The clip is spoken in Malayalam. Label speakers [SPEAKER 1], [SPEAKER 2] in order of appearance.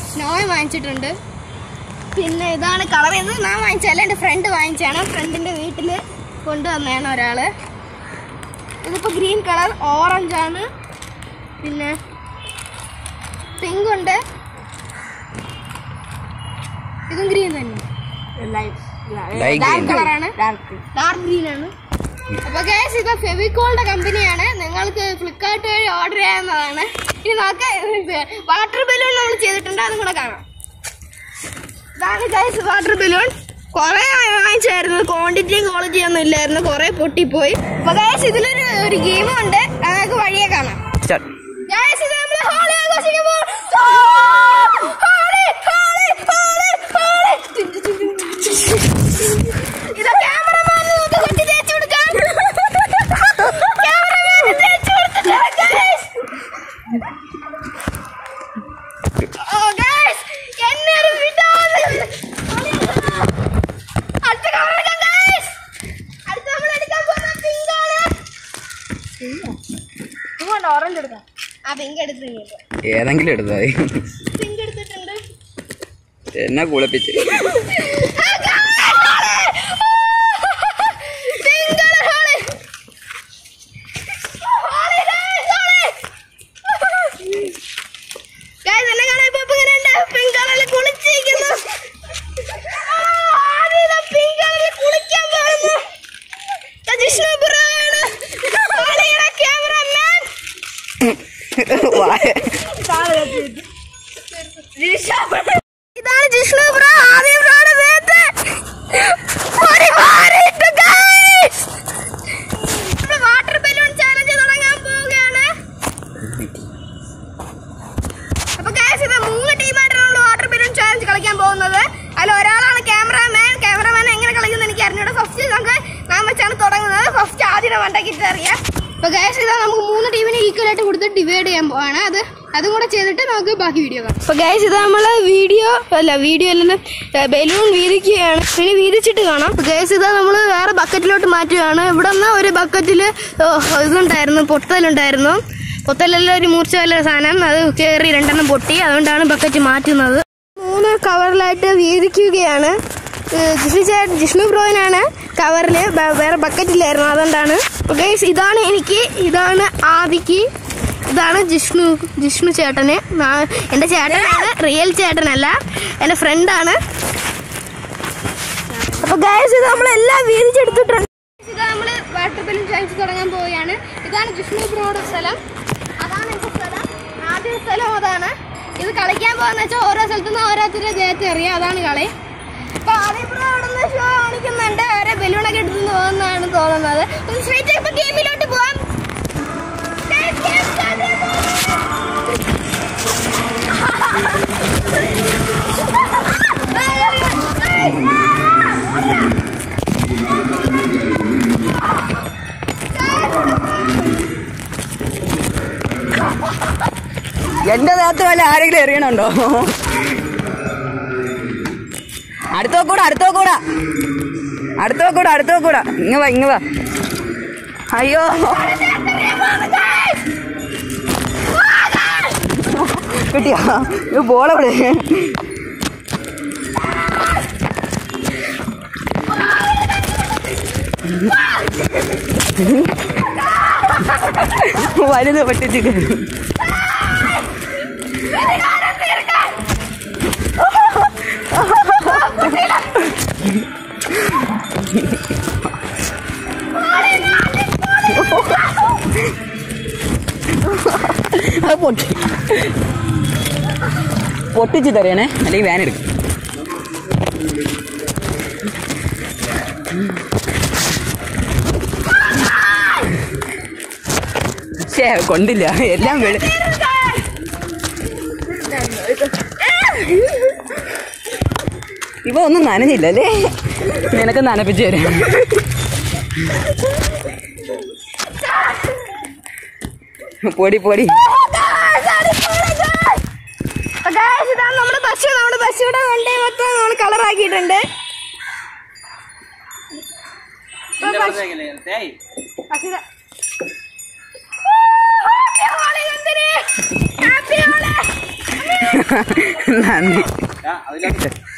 [SPEAKER 1] സ്നോയ് വാങ്ങിച്ചിട്ടുണ്ട് പിന്നെ ഇതാണ് കളർ ഇത് ഞാൻ വാങ്ങിച്ചല്ല എൻ്റെ ഫ്രണ്ട് വാങ്ങിച്ചാണ് ഫ്രണ്ടിൻ്റെ വീട്ടിൽ കൊണ്ടുവന്നതാണ് ഒരാള് ഇതിപ്പോൾ ഗ്രീൻ കളർ ഓറഞ്ച് ആണ് പിന്നെ പിങ്ക് ഉണ്ട് ഇതും ഗ്രീൻ തന്നെ
[SPEAKER 2] Light
[SPEAKER 1] ഡാർക്ക്
[SPEAKER 2] green.
[SPEAKER 1] കളറാണ് ഡാർക്ക് ഗ്രീൻ ആണ് അപ്പൊ ഗൈസ് ഇത് ഫെവിക്കോളിന്റെ കമ്പനിയാണ് നിങ്ങൾക്ക് ഫ്ലിപ്കാർട്ട് വഴി ഓർഡർ ചെയ്യാവുന്നതാണ് ഇനി നമുക്ക് വാട്ടർ ബലൂൺ നമ്മൾ ചെയ്തിട്ടുണ്ട് അതും കൂടെ കാണാം ഇതാണ് ഗൈസ് വാട്ടർ ബലൂൺ കുറെ വാങ്ങിച്ചായിരുന്നു ക്വാണ്ടിറ്റിയും ക്വാളിറ്റിയും ഒന്നും ഇല്ലായിരുന്നു കുറെ പൊട്ടിപ്പോയി അപ്പൊ ഗൈസ് ഇതിലൊരു ഒരു ഗെയിമും ഉണ്ട് അത് നമുക്ക് വഴിയെ കാണാം
[SPEAKER 2] Start.
[SPEAKER 1] ഗൈസ് ഇത് നമ്മൾ ഹോളി ആഘോഷിക്കാൻ പോകും ഹോളി ഹോളി ഹോളി ഹോളി ഇത് ക്യാമറമാൻ നമുക്ക് കൊട്ടി തേച്ച് കൊടുക്കാം ക്യാമറമാൻ തേച്ച് കൊടുത്തിട്ട് ഗൈസ് ഓ ഗൈസ് എന്നെ ഒരു വിടാതെ അടുത്ത കവർ എടുക്കാം ഗൈസ് അടുത്ത നമ്മൾ എടുക്കാൻ പോകുന്ന പിങ്ക് ആണ് ഇങ്ങോട്ട് ഓറഞ്ച് എടുക്കാം ആ പിങ്ക് എടുത്തിട്ടുണ്ട്
[SPEAKER 2] ഏതെങ്കിലും എടുത്താ മതി
[SPEAKER 1] പിങ്ക് എടുത്തിട്ടുണ്ട്
[SPEAKER 2] എന്നെ കുളിപ്പിച്ച്
[SPEAKER 1] ആ, guys, Pink color Holi. Holi, guys, Holi. Guys, എന്നെ കാണാൻ ഇപ്പൊ ഇപ്പൊ ഇങ്ങനെയുണ്ട്. Pink color ല് കുളിച്ചിരിക്കുന്നു. ആ, ആദ്യം ഇതാ pink color ല് കുളിക്കാൻ പോകുന്നു. ഇത് ജിഷ്ണു bro ആണ്. ഹോളിയുടെ cameraman. ഇതാണ് ജിഷ്ണു ബ്രോ ആദ്യം ബ്രോയുടെ വേത്ത് ഒരു മാറിയിട്ട് ഗൈസ് വാട്ടർ ബലൂൺ ചാലഞ്ച് തുടങ്ങാൻ പോവുകയാണ് അപ്പൊ ഗൈസ് ഇത് മൂന്ന് ടീമായിട്ടാണ് നമ്മൾ വാട്ടർ ബലൂൺ ചാലഞ്ച് കളിക്കാൻ പോകുന്നത് അതിൽ ഒരാളാണ് ക്യാമറാമാൻ ക്യാമറാമാൻ എങ്ങനെ കളിക്കുന്നത് എനിക്ക് അറിഞ്ഞൂടെ ഫസ്റ്റ് നമുക്ക് നാം വെച്ചാണ് തുടങ്ങുന്നത് ഫസ്റ്റ് ആദ്യം മണ്ടക്കിട്ട് അറിയാം അപ്പൊ ഗൈസ് ഇതാ നമുക്ക് മൂന്ന് ടീമിനെ ഈക്വൽ ആയിട്ട് കൊടുത്ത് ഡിവൈഡ് ചെയ്യാൻ പോവാണ് അത് അതും കൂടെ ചെയ്തിട്ട് നമുക്ക് ബാക്കി വീഡിയോ കാണാം അപ്പൊ ഗൈസ് ഇത് നമ്മള് വീഡിയോ അല്ല വീഡിയോ അല്ലെന്ന് ബലൂൺ വീതിക്കുകയാണ് ഇനി വീതിച്ചിട്ട് കാണാം ഗൈസ് ഇതാ നമ്മൾ വേറെ ബക്കറ്റിലോട്ട് മാറ്റുകയാണ് ഇവിടെ നിന്ന് ഒരു ബക്കറ്റിൽ ഇതുണ്ടായിരുന്നു പൊട്ടലുണ്ടായിരുന്നു പൊത്തലെല്ലാം ഒരു മൂർച്ച വല്ല സാധനം അത് കയറി രണ്ടെണ്ണം പൊട്ടി അതുകൊണ്ടാണ് ബക്കറ്റ് മാറ്റുന്നത് മൂന്ന് കവറിലായിട്ട് വീതിക്കുകയാണ് ഏഹ് ജിഷ്ണു ചേട്ടൻ ജിഷ്ണു ബ്രോയിനാണ് കവറിൽ വേറെ ബക്കറ്റിലായിരുന്നു അതുകൊണ്ടാണ് ഗൈസ് ഇതാണ് എനിക്ക് ഇതാണ് ആദിക്ക് ഇതാണ് ജിഷ്ണു ജിഷ്ണു ചേട്ടന് നാ- എൻ്റെ ചേട്ടനാണ് റിയൽ ചേട്ടനല്ല എൻ്റെ ഫ്രണ്ടാണ് അപ്പൊ ഗൈസ് ഇത് നമ്മളെല്ലാം വീതിച്ചെടുത്തിട്ടുണ്ട് ഇത് നമ്മൾ വാട്ടർ ബലൂൺ ചായച്ച് തുടങ്ങാൻ പോവുകയാണ് ഇതാണ് ജിഷ്ണു ബ്രോയുടെ സ്ഥലം അതാണ് എൻ്റെ സ്ഥലം ആദ്യ സ്ഥലം അതാണ് ഇത് കളിക്കാൻ പോകുന്ന വെച്ചാൽ ഓരോ സ്ഥലത്തുനിന്ന് ഓരോരുത്തരുടെ ദേഹത്ത് എറിയുക അതാണ് കളി അപ്പൊ ആദ്യം ബ്രോ അവിടെ നിന്ന് ഷോ കാണിക്കുന്നുണ്ട് ഓരോ ബലൂണൊക്കെ എടുത്തുകൊണ്ട് പോകുന്നതാണ് തോന്നുന്നത് ഒന്ന് സ്ട്രൈറ്റ് ഇപ്പൊ ഗെയിമിലോട്ട് പോവാം Guys, game start ചെയ്തു.
[SPEAKER 2] എന്റെ ദേഹത്ത് വല്ല ആരെങ്കിലും എറിയണുണ്ടോ അടുത്തോ കൂടാ അടുത്തോ കൂടാ അടുത്തോ കൂടാ അടുത്തോ കൂടാ ഇങ്ങ വാ ഇങ്ങ വാ അയ്യോ കിട്ടിയാ ഇത് ബോളെവിടെ വലുത് പൊട്ടിച്ചിട്ട് അത് പൊട്ടി പൊട്ടിച്ച് തരയണേ അല്ലെങ്കിൽ വാൻ എടുക്കും ശേ കൊണ്ടില്ല എല്ലാം വെളി ഇവ ഒന്നും നനഞ്ഞില്ല അല്ലേ നിനക്ക് നനപ്പിച്ചു തരാം പൊടി പൊടി
[SPEAKER 1] ഗായ്സ് ഇതാണ് നമ്മുടെ ബസ് നമ്മുടെ ബസ്സിയുടെ വണ്ടി മൊത്തം നമ്മൾ കളറാക്കിയിട്ടുണ്ട് ബസ്സിന്റെ- Happy Holi, Nandini! Happy Holi!
[SPEAKER 2] നന്ദി
[SPEAKER 3] അതിനകത്ത്